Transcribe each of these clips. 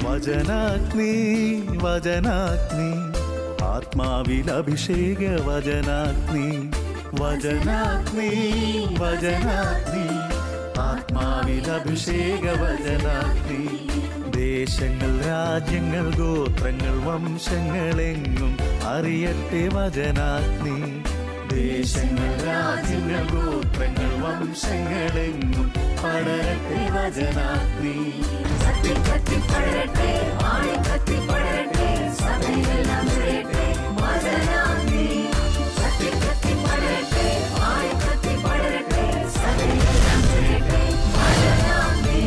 വചനാഗ്നി വചനാഗ്നി ആത്മാവിൽ അഭിഷേക വചനാഗ്നി വചനാഗ്നി വചനാഗ്നി ആത്മാവിൽ അഭിഷേക വചനാഗ്നി ദേശങ്ങൾ രാജ്യങ്ങൾ ഗോത്രങ്ങൾ വംശങ്ങളെങ്ങും അറിയട്ടെ വചനാഗ്നി ദേശങ്ങൾ രാജ്യങ്ങൾ ഗോത്രങ്ങൾ വംശങ്ങളെങ്ങും പടരട്ടെ വചനാഗ്നി കത്തി കത്തി പടരട്ടെ ആണി കത്തി പടരട്ടെ സഭയിലെല്ലാം നിറയട്ടെ വചനാഗ്നി കത്തി കത്തി പടരട്ടെ ആണി കത്തി പടരട്ടെ സഭയിലെല്ലാം നിറയട്ടെ വചനാഗ്നി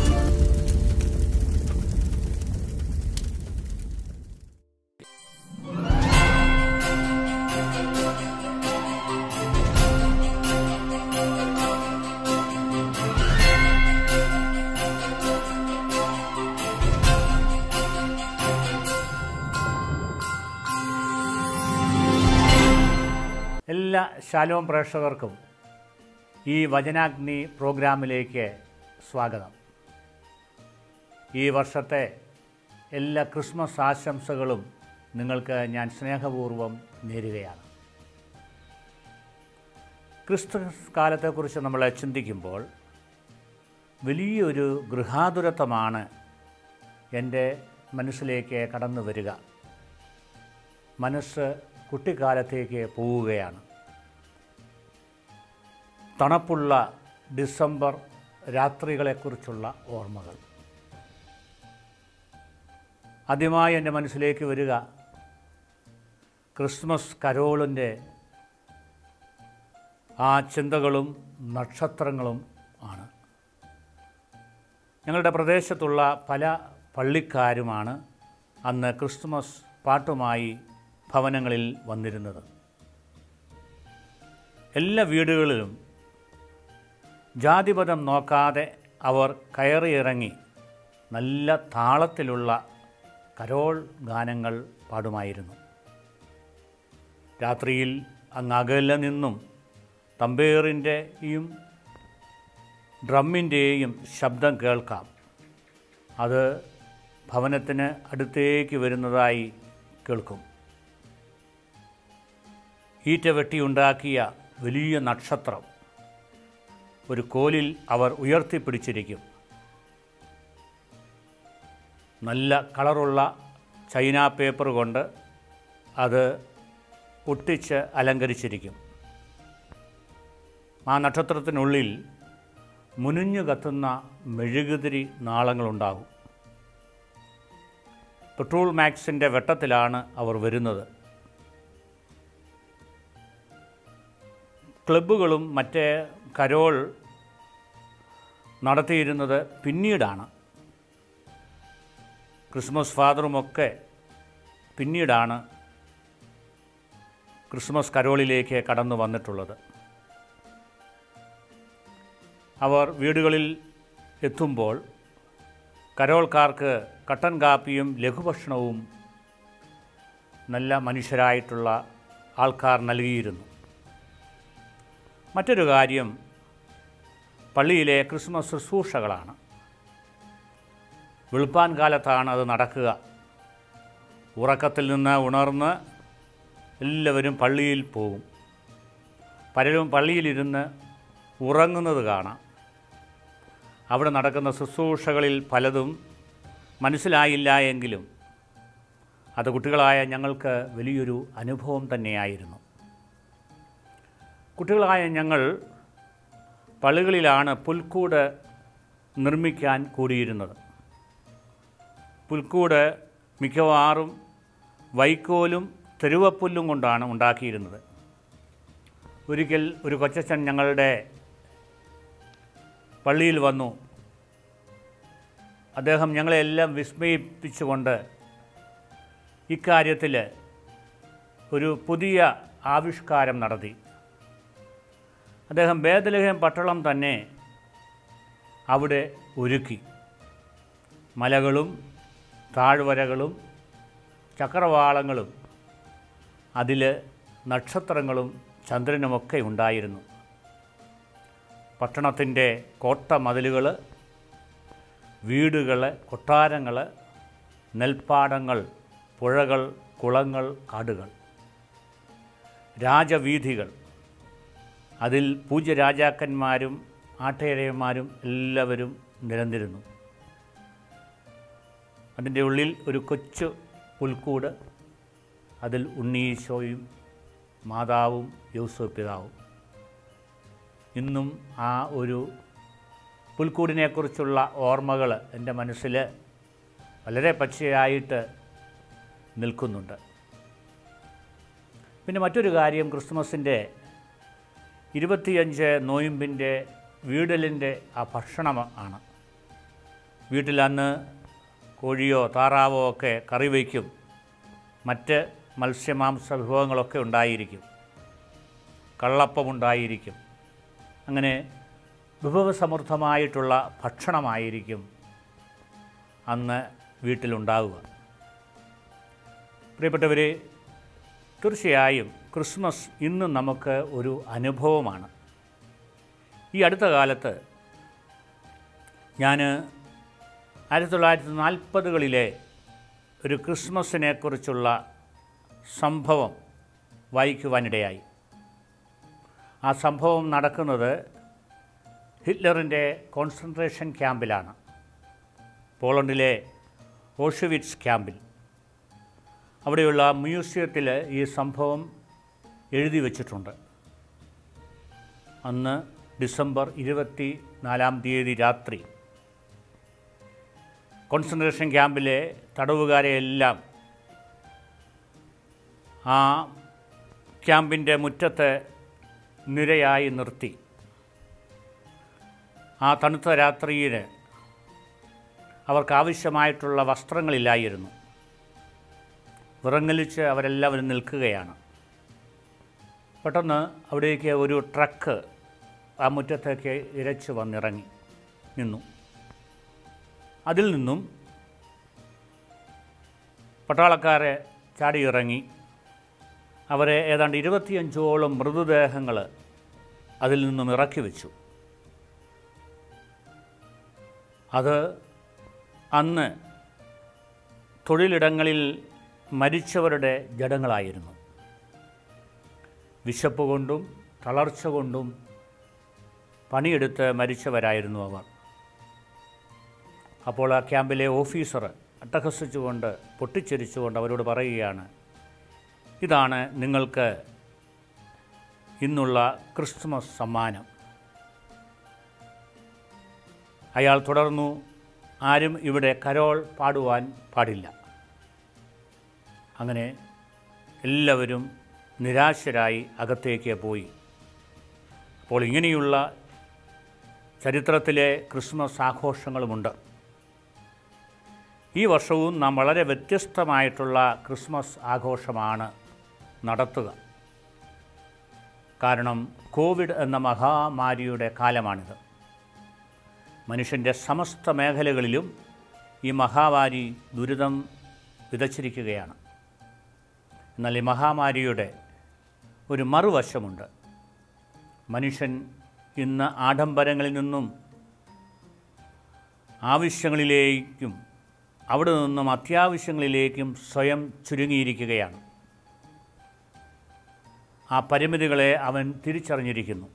എല്ലാ ശാലോം പ്രേക്ഷകർക്കും ഈ വചനാഗ്നി പ്രോഗ്രാമിലേക്ക് സ്വാഗതം ഈ വർഷത്തെ എല്ലാ ക്രിസ്മസ് ആശംസകളും നിങ്ങൾക്ക് ഞാൻ സ്നേഹപൂർവ്വം നേരുകയാണ് ക്രിസ്മസ് കാലത്തെക്കുറിച്ച് നമ്മൾ ചിന്തിക്കുമ്പോൾ വലിയൊരു ഗൃഹാതുരത്വമാണ് എൻ്റെ മനസ്സിലേക്ക് കടന്നു വരിക മനസ്സ് കുട്ടിക്കാലത്തേക്ക് പോവുകയാണ് തണുപ്പുള്ള ഡിസംബർ രാത്രികളെക്കുറിച്ചുള്ള ഓർമ്മകൾ ആദ്യമായി എൻ്റെ മനസ്സിലേക്ക് വരിക ക്രിസ്മസ് കരോളിൻ്റെ ആ ചിന്തകളും നക്ഷത്രങ്ങളും ആണ് ഞങ്ങളുടെ പ്രദേശത്തുള്ള പല പള്ളിക്കാരുമാണ് അന്ന് ക്രിസ്മസ് പാട്ടുമായി ഭവനങ്ങളിൽ വന്നിരുന്നത് എല്ലാ വീടുകളിലും ജാതിപദം നോക്കാതെ അവർ കയറിയിറങ്ങി നല്ല താളത്തിലുള്ള കരോൾ ഗാനങ്ങൾ പാടുമായിരുന്നു രാത്രിയിൽ അങ്ങ് അകലെ നിന്നും തമ്പേറിൻ്റെയും ഡ്രമ്മിൻ്റെയും ശബ്ദം കേൾക്കാം അത് ഭവനത്തിന് അടുത്തേക്ക് വരുന്നതായി കേൾക്കും ഈറ്റ വെട്ടിയുണ്ടാക്കിയ വലിയ നക്ഷത്രം ഒരു കോലിൽ അവർ ഉയർത്തിപ്പിടിച്ചിരിക്കും നല്ല കളറുള്ള ചൈന പേപ്പർ കൊണ്ട് അത് ഒട്ടിച്ച് അലങ്കരിച്ചിരിക്കും ആ നക്ഷത്രത്തിനുള്ളിൽ മുനിഞ്ഞു കത്തുന്ന മെഴുകുതിരി നാളങ്ങളുണ്ടാകും പെട്രോൾ മാക്സിൻ്റെ വെട്ടത്തിലാണ് അവർ വരുന്നത് ക്ലബ്ബുകളും മറ്റേ കരോൾ നടത്തിയിരുന്നത് പിന്നീടാണ് ക്രിസ്മസ് ഫാദറുമൊക്കെ പിന്നീടാണ് ക്രിസ്മസ് കരോളിലേക്ക് കടന്നു വന്നിട്ടുള്ളത് അവർ വീടുകളിൽ എത്തുമ്പോൾ കരോൾക്കാർക്ക് കട്ടൻ കാപ്പിയും ലഘുഭക്ഷണവും നല്ല മനുഷ്യരായിട്ടുള്ള ആൾക്കാർ നൽകിയിരുന്നു മറ്റൊരു കാര്യം പള്ളിയിലെ ക്രിസ്മസ് ശുശ്രൂഷകളാണ് വെളുപ്പാൻ കാലത്താണ് അത് നടക്കുക ഉറക്കത്തിൽ നിന്ന് ഉണർന്ന് എല്ലാവരും പള്ളിയിൽ പോകും പലരും പള്ളിയിലിരുന്ന് ഉറങ്ങുന്നത് കാണാം അവിടെ നടക്കുന്ന ശുശ്രൂഷകളിൽ പലതും മനസ്സിലായില്ല എങ്കിലും അത് കുട്ടികളായ ഞങ്ങൾക്ക് വലിയൊരു അനുഭവം തന്നെയായിരുന്നു കുട്ടികളായ ഞങ്ങൾ പള്ളികളിലാണ് പുൽക്കൂട് നിർമ്മിക്കാൻ കൂടിയിരുന്നത് പുൽക്കൂട് മിക്കവാറും വൈക്കോലും തെരുവപ്പുല്ലും കൊണ്ടാണ് ഉണ്ടാക്കിയിരുന്നത് ഒരിക്കൽ ഒരു കൊച്ചച്ഛൻ ഞങ്ങളുടെ പള്ളിയിൽ വന്നു അദ്ദേഹം ഞങ്ങളെല്ലാം വിസ്മയിപ്പിച്ചുകൊണ്ട് ഇക്കാര്യത്തിൽ ഒരു പുതിയ ആവിഷ്കാരം നടത്തി അദ്ദേഹം ബേദലഹം പട്ടണം തന്നെ അവിടെ ഒരുക്കി മലകളും താഴ്വരകളും ചക്രവാളങ്ങളും അതിൽ നക്ഷത്രങ്ങളും ചന്ദ്രനുമൊക്കെ ഉണ്ടായിരുന്നു പട്ടണത്തിൻ്റെ കോട്ട മതിലുകൾ വീടുകൾ കൊട്ടാരങ്ങൾ നെൽപ്പാടങ്ങൾ പുഴകൾ കുളങ്ങൾ കാടുകൾ രാജവീഥികൾ അതിൽ പൂജ്യ രാജാക്കന്മാരും ആട്ടേരയന്മാരും എല്ലാവരും നിരന്നിരുന്നു അതിൻ്റെ ഉള്ളിൽ ഒരു കൊച്ചു പുൽക്കൂട് അതിൽ ഉണ്ണീശോയും മാതാവും യൂസഫ് പിതാവും ഇന്നും ആ ഒരു പുൽക്കൂടിനെക്കുറിച്ചുള്ള ഓർമ്മകൾ എൻ്റെ മനസ്സിൽ വളരെ പച്ചയായിട്ട് നിൽക്കുന്നുണ്ട് പിന്നെ മറ്റൊരു കാര്യം ക്രിസ്മസിൻ്റെ ഇരുപത്തിയഞ്ച് നോയമ്പിൻ്റെ വീടലിൻ്റെ ആ ഭക്ഷണം ആണ് വീട്ടിൽ അന്ന് കോഴിയോ താറാവോ ഒക്കെ കറി വയ്ക്കും മറ്റ് മത്സ്യമാംസ വിഭവങ്ങളൊക്കെ ഉണ്ടായിരിക്കും കള്ളപ്പമുണ്ടായിരിക്കും അങ്ങനെ വിഭവസമൃദ്ധമായിട്ടുള്ള ഭക്ഷണമായിരിക്കും അന്ന് വീട്ടിലുണ്ടാവുക പ്രിയപ്പെട്ടവരെ തീർച്ചയായും ക്രിസ്മസ് ഇന്ന് നമുക്ക് ഒരു അനുഭവമാണ് ഈ അടുത്ത കാലത്ത് ഞാൻ ആയിരത്തി തൊള്ളായിരത്തി നാൽപ്പതുകളിലെ ഒരു ക്രിസ്മസിനെക്കുറിച്ചുള്ള സംഭവം വായിക്കുവാനിടയായി ആ സംഭവം നടക്കുന്നത് ഹിറ്റ്ലറിൻ്റെ കോൺസെൻട്രേഷൻ ക്യാമ്പിലാണ് പോളണ്ടിലെ ഓഷുവിറ്റ്സ് ക്യാമ്പിൽ അവിടെയുള്ള മ്യൂസിയത്തിൽ ഈ സംഭവം എഴുതി വച്ചിട്ടുണ്ട് അന്ന് ഡിസംബർ ഇരുപത്തി നാലാം തീയതി രാത്രി കോൺസെൻട്രേഷൻ ക്യാമ്പിലെ തടവുകാരെയെല്ലാം ആ ക്യാമ്പിൻ്റെ മുറ്റത്ത് നിരയായി നിർത്തി ആ തണുത്ത രാത്രിയിൽ അവർക്ക് ആവശ്യമായിട്ടുള്ള വസ്ത്രങ്ങളില്ലായിരുന്നു വിറങ്ങലിച്ച് അവരെല്ലാവരും നിൽക്കുകയാണ് പെട്ടെന്ന് അവിടേക്ക് ഒരു ട്രക്ക് ആ മുറ്റത്തേക്ക് ഇരച്ച് വന്നിറങ്ങി നിന്നു അതിൽ നിന്നും പട്ടാളക്കാരെ ചാടിയിറങ്ങി അവരെ ഏതാണ്ട് ഇരുപത്തിയഞ്ചോളം മൃതദേഹങ്ങൾ അതിൽ നിന്നും ഇറക്കി വെച്ചു അത് അന്ന് തൊഴിലിടങ്ങളിൽ മരിച്ചവരുടെ ജഡങ്ങളായിരുന്നു വിശപ്പ് കൊണ്ടും തളർച്ച കൊണ്ടും പണിയെടുത്ത് മരിച്ചവരായിരുന്നു അവർ അപ്പോൾ ആ ക്യാമ്പിലെ ഓഫീസർ അട്ടഹസിച്ചുകൊണ്ട് പൊട്ടിച്ചിരിച്ചുകൊണ്ട് അവരോട് പറയുകയാണ് ഇതാണ് നിങ്ങൾക്ക് ഇന്നുള്ള ക്രിസ്മസ് സമ്മാനം അയാൾ തുടർന്നു ആരും ഇവിടെ കരോൾ പാടുവാൻ പാടില്ല അങ്ങനെ എല്ലാവരും നിരാശരായി അകത്തേക്ക് പോയി അപ്പോൾ ഇങ്ങനെയുള്ള ചരിത്രത്തിലെ ക്രിസ്മസ് ആഘോഷങ്ങളുമുണ്ട് ഈ വർഷവും നാം വളരെ വ്യത്യസ്തമായിട്ടുള്ള ക്രിസ്മസ് ആഘോഷമാണ് നടത്തുക കാരണം കോവിഡ് എന്ന മഹാമാരിയുടെ കാലമാണിത് മനുഷ്യൻ്റെ സമസ്ത മേഖലകളിലും ഈ മഹാമാരി ദുരിതം വിതച്ചിരിക്കുകയാണ് എന്നാൽ ഈ മഹാമാരിയുടെ ഒരു മറുവശമുണ്ട് മനുഷ്യൻ ഇന്ന് ആഡംബരങ്ങളിൽ നിന്നും ആവശ്യങ്ങളിലേക്കും അവിടെ നിന്നും അത്യാവശ്യങ്ങളിലേക്കും സ്വയം ചുരുങ്ങിയിരിക്കുകയാണ് ആ പരിമിതികളെ അവൻ തിരിച്ചറിഞ്ഞിരിക്കുന്നു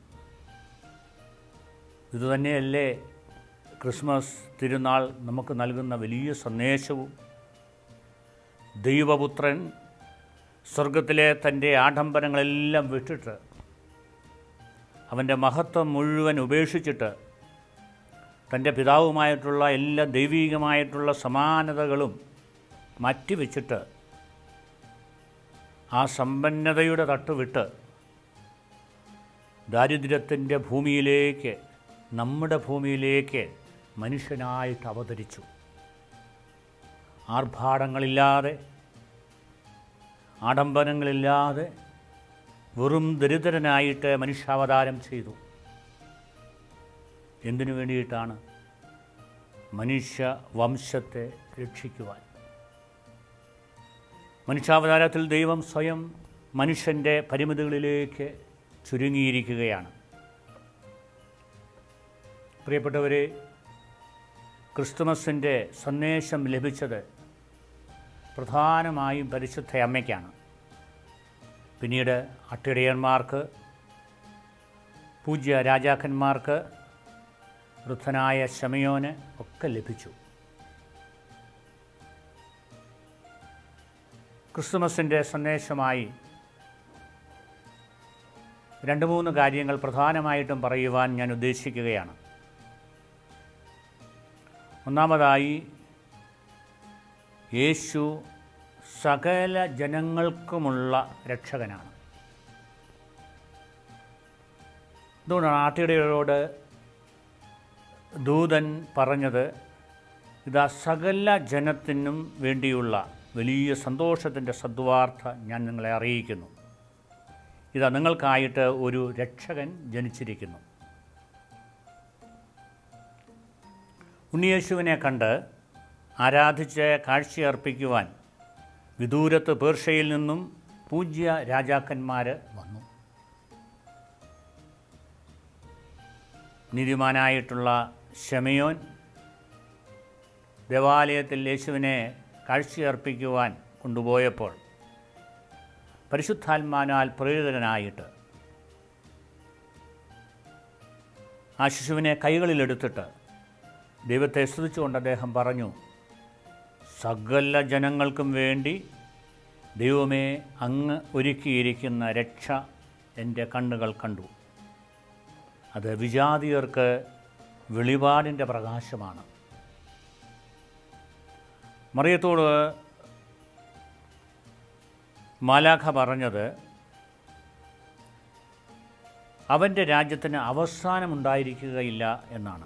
ഇതുതന്നെയല്ലേ ക്രിസ്മസ് തിരുനാൾ നമുക്ക് നൽകുന്ന വലിയ സന്ദേശവും ദൈവപുത്രൻ സ്വർഗത്തിലെ തൻ്റെ ആഡംബരങ്ങളെല്ലാം വിട്ടിട്ട് അവൻ്റെ മഹത്വം മുഴുവൻ ഉപേക്ഷിച്ചിട്ട് തൻ്റെ പിതാവുമായിട്ടുള്ള എല്ലാ ദൈവീകമായിട്ടുള്ള സമാനതകളും മാറ്റിവെച്ചിട്ട് ആ സമ്പന്നതയുടെ തട്ടുവിട്ട് ദാരിദ്ര്യത്തിൻ്റെ ഭൂമിയിലേക്ക് നമ്മുടെ ഭൂമിയിലേക്ക് മനുഷ്യനായിട്ട് അവതരിച്ചു ആർഭാടങ്ങളില്ലാതെ ആഡംബരങ്ങളില്ലാതെ വെറും ദരിദ്രനായിട്ട് മനുഷ്യാവതാരം ചെയ്തു എന്തിനു വേണ്ടിയിട്ടാണ് മനുഷ്യ വംശത്തെ രക്ഷിക്കുവാൻ മനുഷ്യാവതാരത്തിൽ ദൈവം സ്വയം മനുഷ്യൻ്റെ പരിമിതികളിലേക്ക് ചുരുങ്ങിയിരിക്കുകയാണ് പ്രിയപ്പെട്ടവരെ ക്രിസ്തുമസിൻ്റെ സന്ദേശം ലഭിച്ചത് പ്രധാനമായും പരിശുദ്ധ അമ്മയ്ക്കാണ് പിന്നീട് അട്ടിടയന്മാർക്ക് പൂജ്യ രാജാക്കന്മാർക്ക് വൃദ്ധനായ ശമയോന് ഒക്കെ ലഭിച്ചു ക്രിസ്തുമസിൻ്റെ സന്ദേശമായി രണ്ട് മൂന്ന് കാര്യങ്ങൾ പ്രധാനമായിട്ടും പറയുവാൻ ഞാൻ ഉദ്ദേശിക്കുകയാണ് ഒന്നാമതായി യേശു സകല ജനങ്ങൾക്കുമുള്ള രക്ഷകനാണ് അതുകൊണ്ടാണ് ആട്ടിടയരോട് ദൂതൻ പറഞ്ഞത് ഇതാ സകല ജനത്തിനും വേണ്ടിയുള്ള വലിയ സന്തോഷത്തിൻ്റെ സദ്വാർത്ത ഞാൻ നിങ്ങളെ അറിയിക്കുന്നു ഇതാ നിങ്ങൾക്കായിട്ട് ഒരു രക്ഷകൻ ജനിച്ചിരിക്കുന്നു ഉണ്ണിയേശുവിനെ കണ്ട് ആരാധിച്ച് കാഴ്ചയർപ്പിക്കുവാൻ വിദൂരത്ത് പേർഷ്യയിൽ നിന്നും പൂജ്യ രാജാക്കന്മാർ വന്നു നീതിമാനായിട്ടുള്ള ഷമയോൻ ദേവാലയത്തിൽ യേശുവിനെ കാഴ്ചയർപ്പിക്കുവാൻ കൊണ്ടുപോയപ്പോൾ പരിശുദ്ധാത്മാനാൽ പ്രേരിതനായിട്ട് ആ ശിശുവിനെ കൈകളിലെടുത്തിട്ട് ദൈവത്തെ സ്തുതിച്ചുകൊണ്ട് അദ്ദേഹം പറഞ്ഞു സകല ജനങ്ങൾക്കും വേണ്ടി ദൈവമേ അങ്ങ് ഒരുക്കിയിരിക്കുന്ന രക്ഷ എൻ്റെ കണ്ണുകൾ കണ്ടു അത് വിജാതിയർക്ക് വെളിപാടിൻ്റെ പ്രകാശമാണ് മറിയത്തോട് മാലാഖ പറഞ്ഞത് അവൻ്റെ രാജ്യത്തിന് അവസാനമുണ്ടായിരിക്കുകയില്ല എന്നാണ്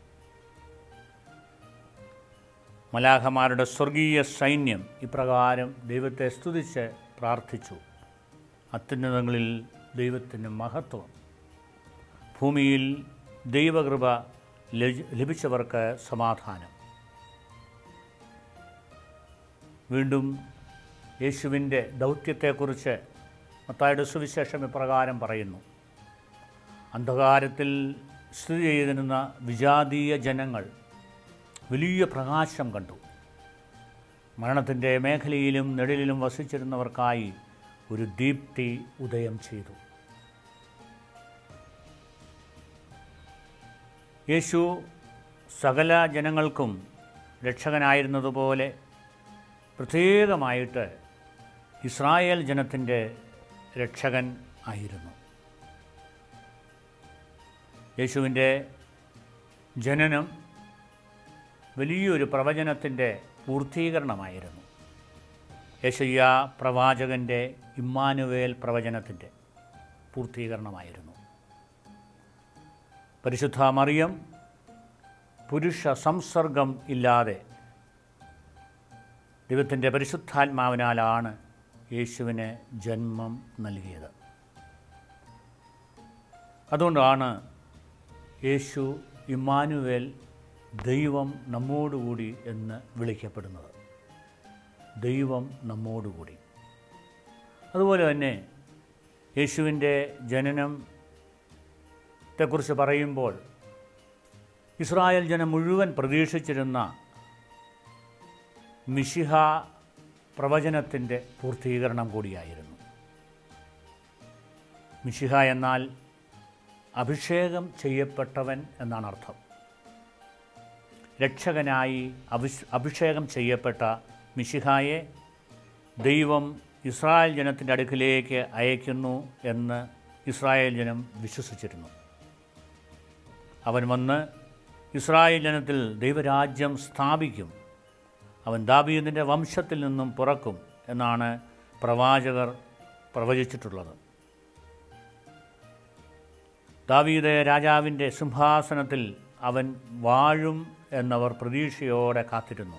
മലാഖമാരുടെ സ്വർഗീയ സൈന്യം ഇപ്രകാരം ദൈവത്തെ സ്തുതിച്ച് പ്രാർത്ഥിച്ചു അത്യുന്നതങ്ങളിൽ ദൈവത്തിന് മഹത്വം ഭൂമിയിൽ ദൈവകൃപ ലജ- ലഭിച്ചവർക്ക് സമാധാനം വീണ്ടും യേശുവിൻ്റെ ദൗത്യത്തെക്കുറിച്ച് മത്തായുടെ സുവിശേഷം ഇപ്രകാരം പറയുന്നു അന്ധകാരത്തിൽ സ്ഥിതി ചെയ്തിരുന്ന വിജാതീയ ജനങ്ങൾ വലിയ പ്രകാശം കണ്ടു മരണത്തിൻ്റെ മേഖലയിലും നിഴലിലും വസിച്ചിരുന്നവർക്കായി ഒരു ദീപ്തി ഉദയം ചെയ്തു യേശു സകല ജനങ്ങൾക്കും രക്ഷകനായിരുന്നതുപോലെ പ്രത്യേകമായിട്ട് ഇസ്രായേൽ ജനത്തിൻ്റെ രക്ഷകൻ ആയിരുന്നു യേശുവിൻ്റെ ജനനം വലിയൊരു പ്രവചനത്തിൻ്റെ പൂർത്തീകരണമായിരുന്നു യേശയ്യ പ്രവാചകൻ്റെ ഇമ്മാനുവേൽ പ്രവചനത്തിൻ്റെ പൂർത്തീകരണമായിരുന്നു പരിശുദ്ധ മറിയം പുരുഷ സംസർഗം ഇല്ലാതെ ദൈവത്തിൻ്റെ പരിശുദ്ധാത്മാവിനാലാണ് യേശുവിന് ജന്മം നൽകിയത് അതുകൊണ്ടാണ് യേശു ഇമ്മാനുവേൽ ദൈവം നമ്മോടുകൂടി എന്ന് വിളിക്കപ്പെടുന്നത് ദൈവം നമ്മോടുകൂടി അതുപോലെ തന്നെ യേശുവിൻ്റെ ജനനത്തെക്കുറിച്ച് പറയുമ്പോൾ ഇസ്രായേൽ ജനം മുഴുവൻ പ്രതീക്ഷിച്ചിരുന്ന മിഷിഹ പ്രവചനത്തിൻ്റെ പൂർത്തീകരണം കൂടിയായിരുന്നു മിഷിഹ എന്നാൽ അഭിഷേകം ചെയ്യപ്പെട്ടവൻ എന്നാണ് അർത്ഥം രക്ഷകനായി അഭിഷ് അഭിഷേകം ചെയ്യപ്പെട്ട മിഷിഹായെ ദൈവം ഇസ്രായേൽ ജനത്തിൻ്റെ അടുക്കിലേക്ക് അയക്കുന്നു എന്ന് ഇസ്രായേൽ ജനം വിശ്വസിച്ചിരുന്നു അവൻ വന്ന് ഇസ്രായേൽ ജനത്തിൽ ദൈവരാജ്യം സ്ഥാപിക്കും അവൻ ദാബീദിൻ്റെ വംശത്തിൽ നിന്നും പുറക്കും എന്നാണ് പ്രവാചകർ പ്രവചിച്ചിട്ടുള്ളത് ദാവീദ് രാജാവിൻ്റെ സിംഹാസനത്തിൽ അവൻ വാഴും എന്നവർ പ്രതീക്ഷയോടെ കാത്തിരുന്നു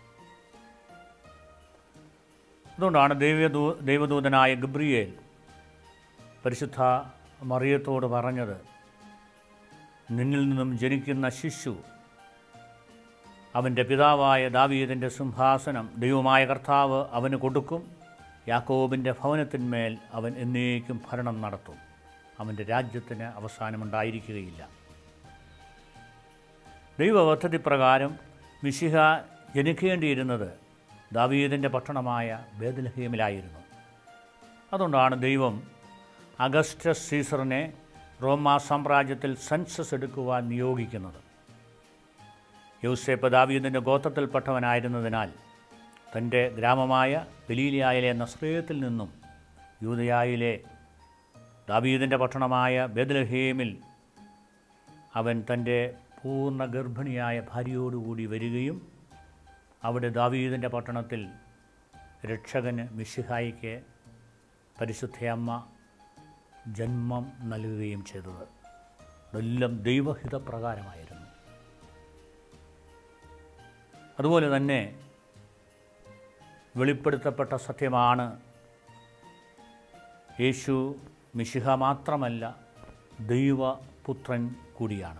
അതുകൊണ്ടാണ് ദൈവദൂ ദൈവദൂതനായ ഗബ്രിയേൽ പരിശുദ്ധ മറിയത്തോട് പറഞ്ഞത് നിന്നിൽ നിന്നും ജനിക്കുന്ന ശിശു അവൻ്റെ പിതാവായ ദാവീദിൻ്റെ സിംഹാസനം ദൈവമായ കർത്താവ് അവന് കൊടുക്കും യാക്കോബിൻ്റെ ഭവനത്തിന്മേൽ അവൻ എന്നേക്കും ഭരണം നടത്തും അവൻ്റെ രാജ്യത്തിന് അവസാനമുണ്ടായിരിക്കുകയില്ല ദൈവപദ്ധതി പ്രകാരം മിശിഹ ജനിക്കേണ്ടിയിരുന്നത് ദാവീദിൻ്റെ പട്ടണമായ ബേദലഹീമിലായിരുന്നു അതുകൊണ്ടാണ് ദൈവം അഗസ്റ്റസ് സീസറിനെ റോമാ സാമ്രാജ്യത്തിൽ സെൻസസ് എടുക്കുവാൻ നിയോഗിക്കുന്നത് യൂസേപ്പ് ദാവീദിൻ്റെ ഗോത്രത്തിൽപ്പെട്ടവനായിരുന്നതിനാൽ തൻ്റെ ഗ്രാമമായ ഗലീലിയായിലെ നസ്രയത്തിൽ നിന്നും യൂതയായിലെ ദാവീദിൻ്റെ പട്ടണമായ ബെദ്ലഹേമിൽ അവൻ തൻ്റെ പൂർണ്ണ ഗർഭിണിയായ ഭാര്യയോടുകൂടി വരികയും അവിടെ ദാവീദിൻ്റെ പട്ടണത്തിൽ രക്ഷകന് മിശിഹായിക്ക് പരിശുദ്ധയമ്മ ജന്മം നൽകുകയും ചെയ്തത് അതെല്ലാം ദൈവഹിതപ്രകാരമായിരുന്നു അതുപോലെ തന്നെ വെളിപ്പെടുത്തപ്പെട്ട സത്യമാണ് യേശു മിശിഹ മാത്രമല്ല ദൈവപുത്രൻ കൂടിയാണ്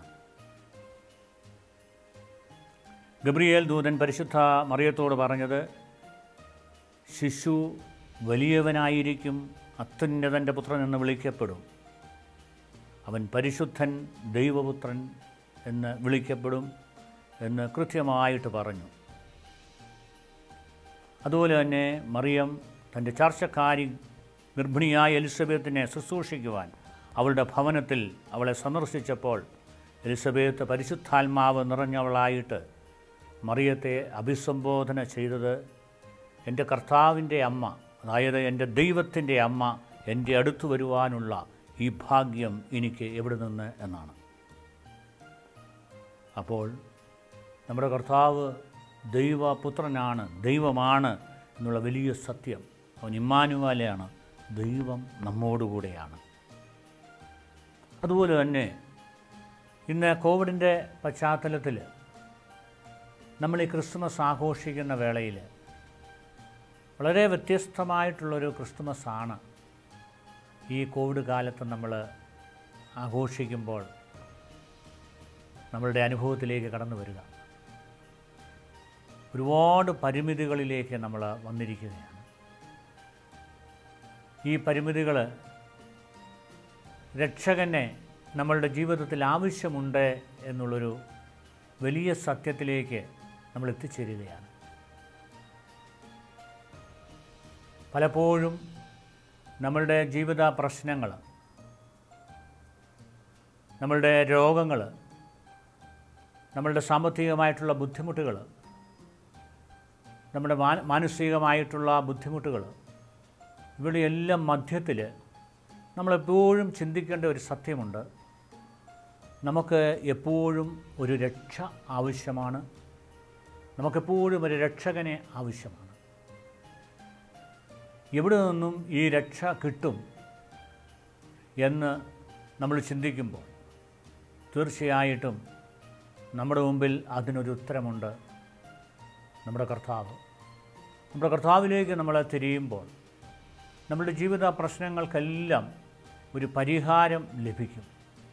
ഗബ്രിയേൽ ദൂതൻ പരിശുദ്ധ മറിയത്തോട് പറഞ്ഞത് ശിശു വലിയവനായിരിക്കും അത്യുന്നതൻ്റെ പുത്രൻ എന്ന് വിളിക്കപ്പെടും അവൻ പരിശുദ്ധൻ ദൈവപുത്രൻ എന്ന് വിളിക്കപ്പെടും എന്ന് കൃത്യമായിട്ട് പറഞ്ഞു അതുപോലെ തന്നെ മറിയം തൻ്റെ ചർച്ചക്കാരി ഗർഭിണിയായ എലിസബത്തിനെ ശുശ്രൂഷിക്കുവാൻ അവളുടെ ഭവനത്തിൽ അവളെ സന്ദർശിച്ചപ്പോൾ എലിസബത്ത് പരിശുദ്ധാത്മാവ് നിറഞ്ഞവളായിട്ട് മറിയത്തെ അഭിസംബോധന ചെയ്തത് എൻ്റെ കർത്താവിൻ്റെ അമ്മ അതായത് എൻ്റെ ദൈവത്തിൻ്റെ അമ്മ എൻ്റെ അടുത്ത് വരുവാനുള്ള ഈ ഭാഗ്യം എനിക്ക് എവിടെ നിന്ന് എന്നാണ് അപ്പോൾ നമ്മുടെ കർത്താവ് ദൈവപുത്രനാണ് ദൈവമാണ് എന്നുള്ള വലിയ സത്യം അവൻ ഇമ്മാനുവാലയാണ് ദൈവം നമ്മോടുകൂടെയാണ് അതുപോലെ തന്നെ ഇന്ന് കോവിഡിൻ്റെ പശ്ചാത്തലത്തിൽ നമ്മൾ ഈ ക്രിസ്മസ് ആഘോഷിക്കുന്ന വേളയിൽ വളരെ വ്യത്യസ്തമായിട്ടുള്ളൊരു ക്രിസ്മസ് ആണ് ഈ കോവിഡ് കാലത്ത് നമ്മൾ ആഘോഷിക്കുമ്പോൾ നമ്മളുടെ അനുഭവത്തിലേക്ക് കടന്നു വരിക ഒരുപാട് പരിമിതികളിലേക്ക് നമ്മൾ വന്നിരിക്കുകയാണ് ഈ പരിമിതികൾ രക്ഷകനെ നമ്മളുടെ ജീവിതത്തിൽ ആവശ്യമുണ്ട് എന്നുള്ളൊരു വലിയ സത്യത്തിലേക്ക് നമ്മൾ എത്തിച്ചേരുകയാണ് പലപ്പോഴും നമ്മളുടെ ജീവിത പ്രശ്നങ്ങൾ നമ്മളുടെ രോഗങ്ങൾ നമ്മളുടെ സാമ്പത്തികമായിട്ടുള്ള ബുദ്ധിമുട്ടുകൾ നമ്മുടെ മാന- മാനസികമായിട്ടുള്ള ബുദ്ധിമുട്ടുകൾ ഇവിടെയെല്ലാം മധ്യത്തിൽ നമ്മളെപ്പോഴും ചിന്തിക്കേണ്ട ഒരു സത്യമുണ്ട് നമുക്ക് എപ്പോഴും ഒരു രക്ഷ ആവശ്യമാണ് നമുക്കെപ്പോഴും ഒരു രക്ഷകനെ ആവശ്യമാണ് എവിടെ നിന്നും ഈ രക്ഷ കിട്ടും എന്ന് നമ്മൾ ചിന്തിക്കുമ്പോൾ തീർച്ചയായിട്ടും നമ്മുടെ മുമ്പിൽ അതിനൊരു ഉത്തരമുണ്ട് നമ്മുടെ കർത്താവ് നമ്മുടെ കർത്താവിലേക്ക് നമ്മൾ തിരിയുമ്പോൾ നമ്മുടെ ജീവിത പ്രശ്നങ്ങൾക്കെല്ലാം ഒരു പരിഹാരം ലഭിക്കും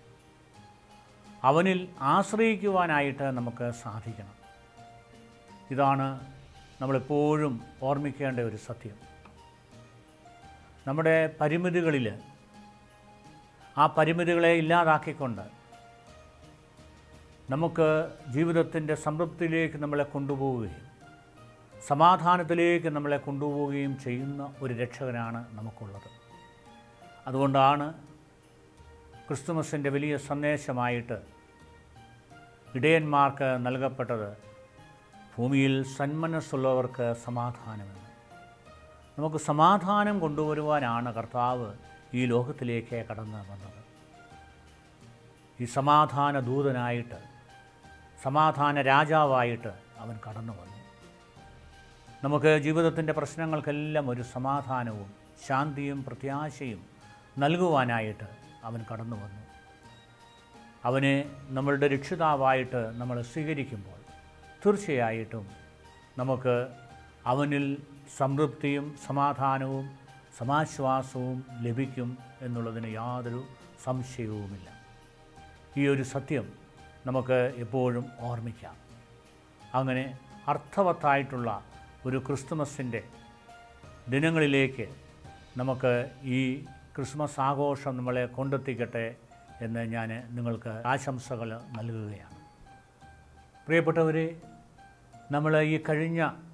അവനിൽ ആശ്രയിക്കുവാനായിട്ട് നമുക്ക് സാധിക്കണം ഇതാണ് നമ്മളെപ്പോഴും ഓർമ്മിക്കേണ്ട ഒരു സത്യം നമ്മുടെ പരിമിതികളിൽ ആ പരിമിതികളെ ഇല്ലാതാക്കിക്കൊണ്ട് നമുക്ക് ജീവിതത്തിൻ്റെ സംതൃപ്തിയിലേക്ക് നമ്മളെ കൊണ്ടുപോവുകയും സമാധാനത്തിലേക്ക് നമ്മളെ കൊണ്ടുപോവുകയും ചെയ്യുന്ന ഒരു രക്ഷകനാണ് നമുക്കുള്ളത് അതുകൊണ്ടാണ് ക്രിസ്തുമസിൻ്റെ വലിയ സന്ദേശമായിട്ട് ഇടയന്മാർക്ക് നൽകപ്പെട്ടത് ഭൂമിയിൽ സന്മനസ്സുള്ളവർക്ക് സമാധാനമെന്ന് നമുക്ക് സമാധാനം കൊണ്ടുവരുവാനാണ് കർത്താവ് ഈ ലോകത്തിലേക്ക് കടന്നു വന്നത് ഈ സമാധാന ദൂതനായിട്ട് സമാധാന രാജാവായിട്ട് അവൻ കടന്നു വന്നു നമുക്ക് ജീവിതത്തിൻ്റെ പ്രശ്നങ്ങൾക്കെല്ലാം ഒരു സമാധാനവും ശാന്തിയും പ്രത്യാശയും നൽകുവാനായിട്ട് അവൻ കടന്നു വന്നു അവനെ നമ്മളുടെ രക്ഷിതാവായിട്ട് നമ്മൾ സ്വീകരിക്കുമ്പോൾ തീർച്ചയായിട്ടും നമുക്ക് അവനിൽ സംതൃപ്തിയും സമാധാനവും സമാശ്വാസവും ലഭിക്കും എന്നുള്ളതിന് യാതൊരു സംശയവുമില്ല ഈ ഒരു സത്യം നമുക്ക് എപ്പോഴും ഓർമ്മിക്കാം അങ്ങനെ അർത്ഥവത്തായിട്ടുള്ള ഒരു ക്രിസ്തുമസിൻ്റെ ദിനങ്ങളിലേക്ക് നമുക്ക് ഈ ക്രിസ്മസ് ആഘോഷം നമ്മളെ കൊണ്ടെത്തിക്കട്ടെ എന്ന് ഞാൻ നിങ്ങൾക്ക് ആശംസകൾ നൽകുകയാണ് പ്രിയപ്പെട്ടവരെ നമ്മൾ ഈ കഴിഞ്ഞ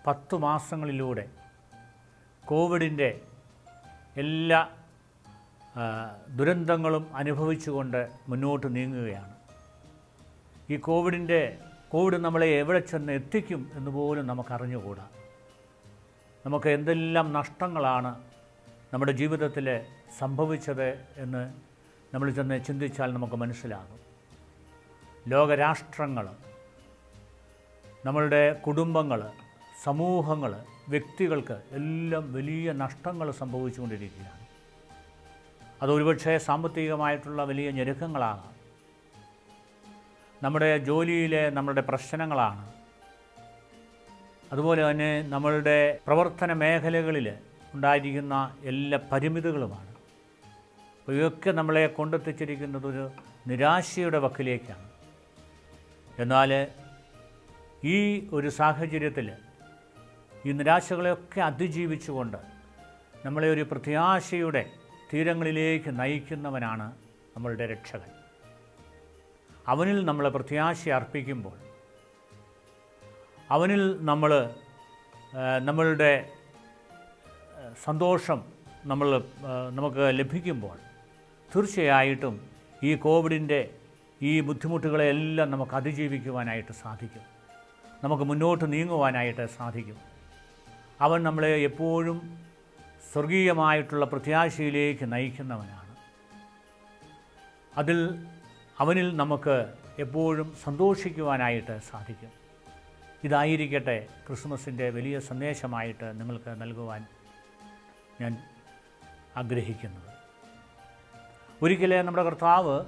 പത്ത് മാസങ്ങളിലൂടെ കോവിഡിൻ്റെ എല്ലാ ആ, ദുരന്തങ്ങളും അനുഭവിച്ചുകൊണ്ട് മുന്നോട്ട് നീങ്ങുകയാണ് ഈ കോവിഡിൻ്റെ കോവിഡ് നമ്മളെ എവിടെ ചെന്ന് എത്തിക്കും എന്ന് പോലും നമുക്കറിഞ്ഞുകൂടാ നമുക്ക് എന്തെല്ലാം നഷ്ടങ്ങളാണ് നമ്മുടെ ജീവിതത്തിൽ സംഭവിച്ചത് എന്ന് നമ്മൾ ചെന്ന് ചിന്തിച്ചാൽ നമുക്ക് മനസ്സിലാകും ലോകരാഷ്ട്രങ്ങൾ നമ്മളുടെ കുടുംബങ്ങൾ സമൂഹങ്ങൾ വ്യക്തികൾക്ക് എല്ലാം വലിയ നഷ്ടങ്ങൾ സംഭവിച്ചുകൊണ്ടിരിക്കുകയാണ് അത് ഒരുപക്ഷെ സാമ്പത്തികമായിട്ടുള്ള വലിയ ഞെരുക്കങ്ങളാകാം നമ്മുടെ ജോലിയിലെ നമ്മളുടെ പ്രശ്നങ്ങളാണ് അതുപോലെ തന്നെ നമ്മളുടെ പ്രവർത്തന മേഖലകളിൽ ഉണ്ടായിരിക്കുന്ന എല്ലാ പരിമിതികളുമാണ് അപ്പോൾ ഇതൊക്കെ നമ്മളെ കൊണ്ടെത്തിച്ചിരിക്കുന്നത് ഒരു നിരാശയുടെ വക്കിലേക്കാണ് എന്നാൽ ഈ ഒരു സാഹചര്യത്തിൽ ഈ നിരാശകളെയൊക്കെ അതിജീവിച്ചുകൊണ്ട് നമ്മളെ ഒരു പ്രത്യാശയുടെ തീരങ്ങളിലേക്ക് നയിക്കുന്നവനാണ് നമ്മളുടെ രക്ഷകൻ അവനിൽ നമ്മൾ പ്രത്യാശ അർപ്പിക്കുമ്പോൾ അവനിൽ നമ്മൾ ആ, നമ്മളുടെ ആ, സന്തോഷം നമ്മൾ ആ, നമുക്ക് ലഭിക്കുമ്പോൾ തീർച്ചയായിട്ടും ഈ കോവിഡിൻ്റെ ഈ ബുദ്ധിമുട്ടുകളെല്ലാം നമുക്ക് അതിജീവിക്കുവാനായിട്ട് സാധിക്കും നമുക്ക് മുന്നോട്ട് നീങ്ങുവാനായിട്ട് സാധിക്കും അവൻ നമ്മളെ എപ്പോഴും സ്വർഗീയമായിട്ടുള്ള പ്രത്യാശയിലേക്ക് നയിക്കുന്നവനാണ് അതിൽ അവനിൽ നമുക്ക് എപ്പോഴും സന്തോഷിക്കുവാനായിട്ട് സാധിക്കും ഇതായിരിക്കട്ടെ ക്രിസ്മസിൻ്റെ വലിയ സന്ദേശമായിട്ട് നിങ്ങൾക്ക് നൽകുവാൻ ഞാൻ ആഗ്രഹിക്കുന്നത് ഒരിക്കലേ നമ്മുടെ കർത്താവ്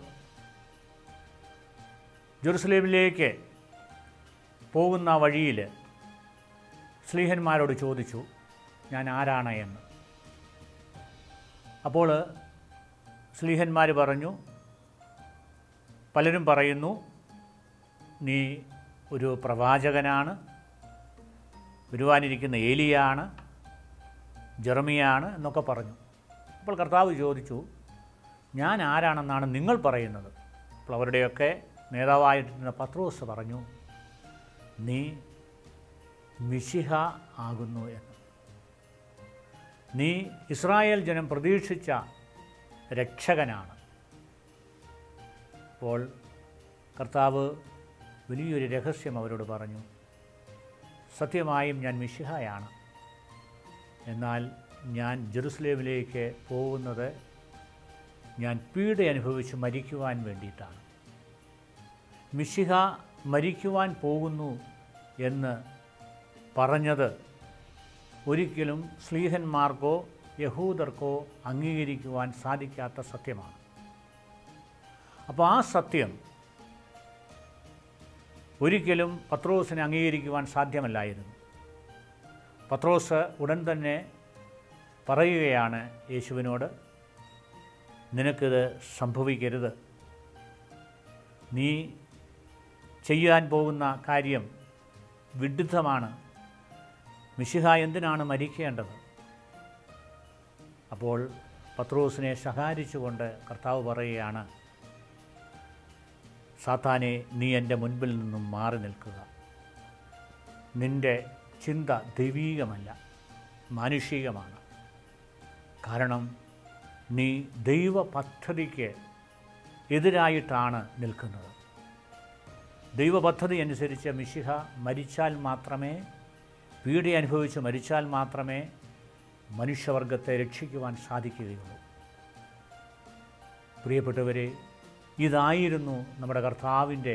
ജെറുസലേമിലേക്ക് പോകുന്ന വഴിയിൽ സ്ലീഹന്മാരോട് ചോദിച്ചു ഞാൻ ആരാണ് എന്ന് അപ്പോൾ സ്ലീഹന്മാർ പറഞ്ഞു പലരും പറയുന്നു നീ ഒരു പ്രവാചകനാണ് വരുവാനിരിക്കുന്ന ഏലിയാണ് ജെറമിയാണ് എന്നൊക്കെ പറഞ്ഞു അപ്പോൾ കർത്താവ് ചോദിച്ചു ഞാൻ ആരാണെന്നാണ് നിങ്ങൾ പറയുന്നത് അപ്പോൾ അവരുടെയൊക്കെ നേതാവായിട്ടിരുന്ന പത്രോസ് പറഞ്ഞു നീ മിശിഹ ആകുന്നു എന്ന് നീ ഇസ്രായേൽ ജനം പ്രതീക്ഷിച്ച രക്ഷകനാണ് അപ്പോൾ കർത്താവ് വലിയൊരു രഹസ്യം അവരോട് പറഞ്ഞു സത്യമായും ഞാൻ മിശിഹായാണ് എന്നാൽ ഞാൻ ജെറുസലേമിലേക്ക് പോകുന്നത് ഞാൻ പീഡ അനുഭവിച്ച് മരിക്കുവാൻ വേണ്ടിയിട്ടാണ് മിശിഹ മരിക്കുവാൻ പോകുന്നു എന്ന് പറഞ്ഞത് ഒരിക്കലും സ്ലീഹന്മാർക്കോ യഹൂദർക്കോ അംഗീകരിക്കുവാൻ സാധിക്കാത്ത സത്യമാണ് അപ്പോൾ ആ സത്യം ഒരിക്കലും പത്രോസിനെ അംഗീകരിക്കുവാൻ സാധ്യമല്ലായിരുന്നു പത്രോസ് ഉടൻ തന്നെ പറയുകയാണ് യേശുവിനോട് നിനക്കിത് സംഭവിക്കരുത് നീ ചെയ്യാൻ പോകുന്ന കാര്യം വിഡിത്തമാണ് മിശിഹ എന്തിനാണ് മരിക്കേണ്ടത് അപ്പോൾ പത്രോസിനെ ശകാരിച്ചുകൊണ്ട് കർത്താവ് പറയുകയാണ് സാത്താനെ നീ എൻ്റെ മുൻപിൽ നിന്നും മാറി നിൽക്കുക നിൻ്റെ ചിന്ത ദൈവീകമല്ല മാനുഷികമാണ് കാരണം നീ ദൈവ പദ്ധതിക്ക് എതിരായിട്ടാണ് നിൽക്കുന്നത് ദൈവ പദ്ധതി അനുസരിച്ച് മിശിഹ മരിച്ചാൽ മാത്രമേ പീഡ അനുഭവിച്ച് മരിച്ചാൽ മാത്രമേ മനുഷ്യവർഗത്തെ രക്ഷിക്കുവാൻ സാധിക്കുകയുള്ളൂ പ്രിയപ്പെട്ടവരെ ഇതായിരുന്നു നമ്മുടെ കർത്താവിൻ്റെ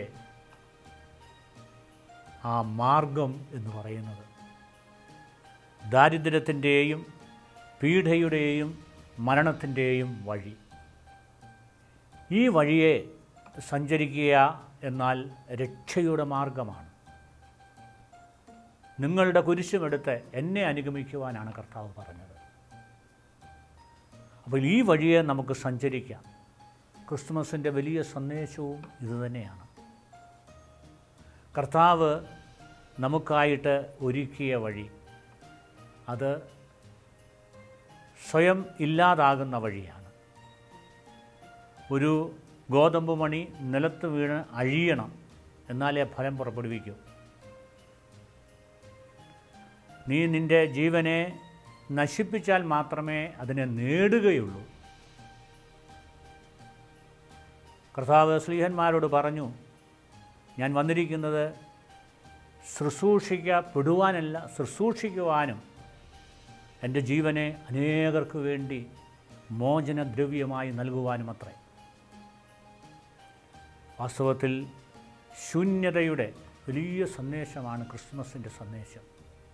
ആ മാർഗം എന്ന് പറയുന്നത് ദാരിദ്ര്യത്തിൻ്റെയും പീഡയുടെയും മരണത്തിൻ്റെയും വഴി ഈ വഴിയെ സഞ്ചരിക്കുക എന്നാൽ രക്ഷയുടെ മാർഗമാണ് നിങ്ങളുടെ കുരിശുമെടുത്ത് എന്നെ അനുഗമിക്കുവാനാണ് കർത്താവ് പറഞ്ഞത് അപ്പോൾ ഈ വഴിയെ നമുക്ക് സഞ്ചരിക്കാം ക്രിസ്തുമസിൻ്റെ വലിയ സന്ദേശവും ഇതുതന്നെയാണ് കർത്താവ് നമുക്കായിട്ട് ഒരുക്കിയ വഴി അത് സ്വയം ഇല്ലാതാകുന്ന വഴിയാണ് ഒരു ഗോതമ്പ് മണി നിലത്ത് വീണ് അഴിയണം എന്നാലേ ഫലം പുറപ്പെടുവിക്കൂ നീ നിൻ്റെ ജീവനെ നശിപ്പിച്ചാൽ മാത്രമേ അതിനെ നേടുകയുള്ളൂ കർത്താവ് സ്ലീഹന്മാരോട് പറഞ്ഞു ഞാൻ വന്നിരിക്കുന്നത് ശുശ്രൂഷിക്കപ്പെടുവാനല്ല ശുശ്രൂഷിക്കുവാനും എൻ്റെ ജീവനെ അനേകർക്ക് വേണ്ടി മോചനദ്രവ്യമായി നൽകുവാനും അത്രേ വാസ്തവത്തിൽ ശൂന്യതയുടെ വലിയ സന്ദേശമാണ് ക്രിസ്മസിൻ്റെ സന്ദേശം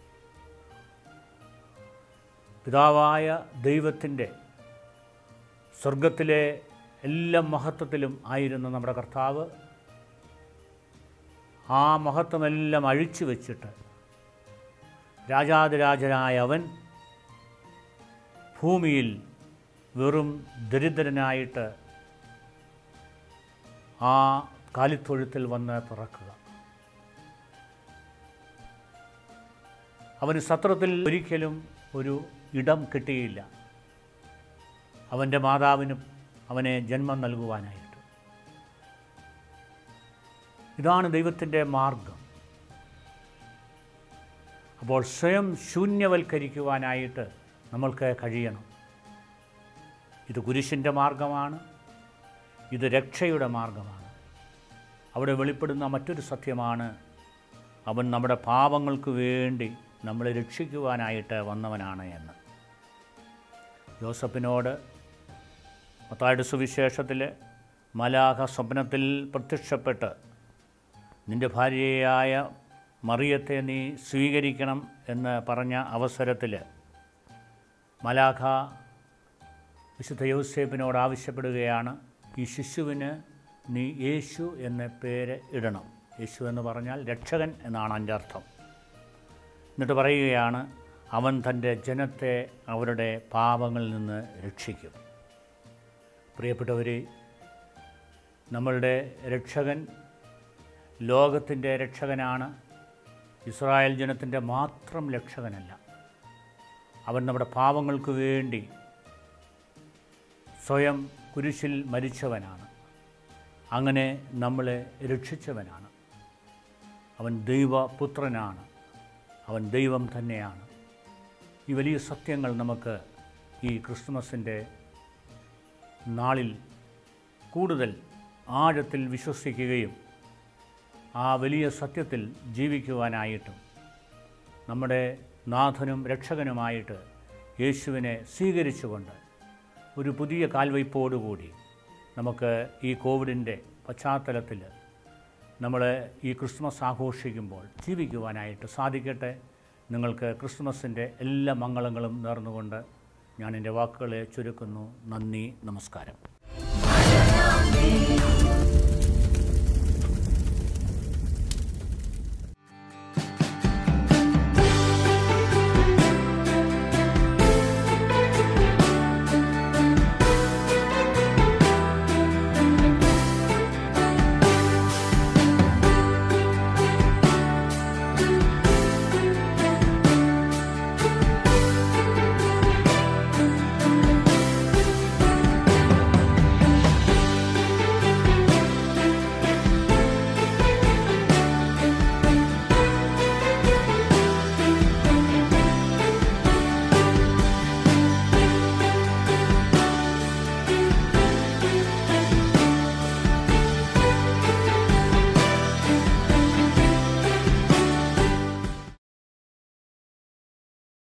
പിതാവായ ദൈവത്തിൻ്റെ സ്വർഗത്തിലെ എല്ലാ മഹത്വത്തിലും ആയിരുന്ന നമ്മുടെ കർത്താവ് ആ മഹത്വമെല്ലാം അഴിച്ചു വച്ചിട്ട് രാജാതിരാജനായ അവൻ ഭൂമിയിൽ വെറും ദരിദ്രനായിട്ട് ആ കാലിത്തൊഴുത്തിൽ വന്ന് പിറക്കുക അവന് സത്രത്തിൽ ഒരിക്കലും ഒരു ഇടം കിട്ടിയില്ല അവൻ്റെ മാതാവിന് അവനെ ജന്മം നൽകുവാനായിട്ട് ഇതാണ് ദൈവത്തിൻ്റെ മാർഗം അപ്പോൾ സ്വയം ശൂന്യവൽക്കരിക്കുവാനായിട്ട് നമ്മൾക്ക് കഴിയണം ഇത് കുരിശിൻ്റെ മാർഗമാണ് ഇത് രക്ഷയുടെ മാർഗമാണ് അവിടെ വെളിപ്പെടുന്ന മറ്റൊരു സത്യമാണ് അവൻ നമ്മുടെ പാപങ്ങൾക്ക് വേണ്ടി നമ്മളെ രക്ഷിക്കുവാനായിട്ട് വന്നവനാണ് എന്ന് ജോസഫിനോട് മത്തായുടെ സുവിശേഷത്തിൽ മലാഖ സ്വപ്നത്തിൽ പ്രത്യക്ഷപ്പെട്ട് നിൻ്റെ ഭാര്യയായ മറിയത്തെ നീ സ്വീകരിക്കണം എന്ന് പറഞ്ഞ അവസരത്തിൽ മലാഖ വിശുദ്ധ യൗസേപ്പിനോട് ആവശ്യപ്പെടുകയാണ് ഈ ശിശുവിന് നീ യേശു എന്ന പേര് ഇടണം യേശു എന്ന് പറഞ്ഞാൽ രക്ഷകൻ എന്നാണ് അതിൻ്റെ അർത്ഥം എന്നിട്ട് പറയുകയാണ് അവൻ തൻ്റെ ജനത്തെ അവരുടെ പാപങ്ങളിൽ നിന്ന് രക്ഷിക്കും പ്രിയപ്പെട്ടവരെ നമ്മളുടെ രക്ഷകൻ ലോകത്തിൻ്റെ രക്ഷകനാണ് ഇസ്രായേൽ ജനത്തിൻ്റെ മാത്രം രക്ഷകനല്ല അവൻ നമ്മുടെ പാപങ്ങൾക്ക് വേണ്ടി സ്വയം കുരിശിൽ മരിച്ചവനാണ് അങ്ങനെ നമ്മളെ രക്ഷിച്ചവനാണ് അവൻ ദൈവപുത്രനാണ് അവൻ ദൈവം തന്നെയാണ് ഈ വലിയ സത്യങ്ങൾ നമുക്ക് ഈ ക്രിസ്മസിൻ്റെ നാളിൽ കൂടുതൽ ആഴത്തിൽ വിശ്വസിക്കുകയും ആ വലിയ സത്യത്തിൽ ജീവിക്കുവാനായിട്ടും നമ്മുടെ നാഥനും രക്ഷകനുമായിട്ട് യേശുവിനെ സ്വീകരിച്ചുകൊണ്ട് ഒരു പുതിയ കാൽവയ്പോടുകൂടി നമുക്ക് ഈ കോവിഡിൻ്റെ പശ്ചാത്തലത്തിൽ നമ്മൾ ഈ ക്രിസ്മസ് ആഘോഷിക്കുമ്പോൾ ജീവിക്കുവാനായിട്ട് സാധിക്കട്ടെ നിങ്ങൾക്ക് ക്രിസ്മസിൻ്റെ എല്ലാ മംഗളങ്ങളും നേർന്നുകൊണ്ട് ഞാൻ എൻ്റെ വാക്കുകളെ ചുരുക്കുന്നു നന്ദി നമസ്കാരം വചനാഗ്നി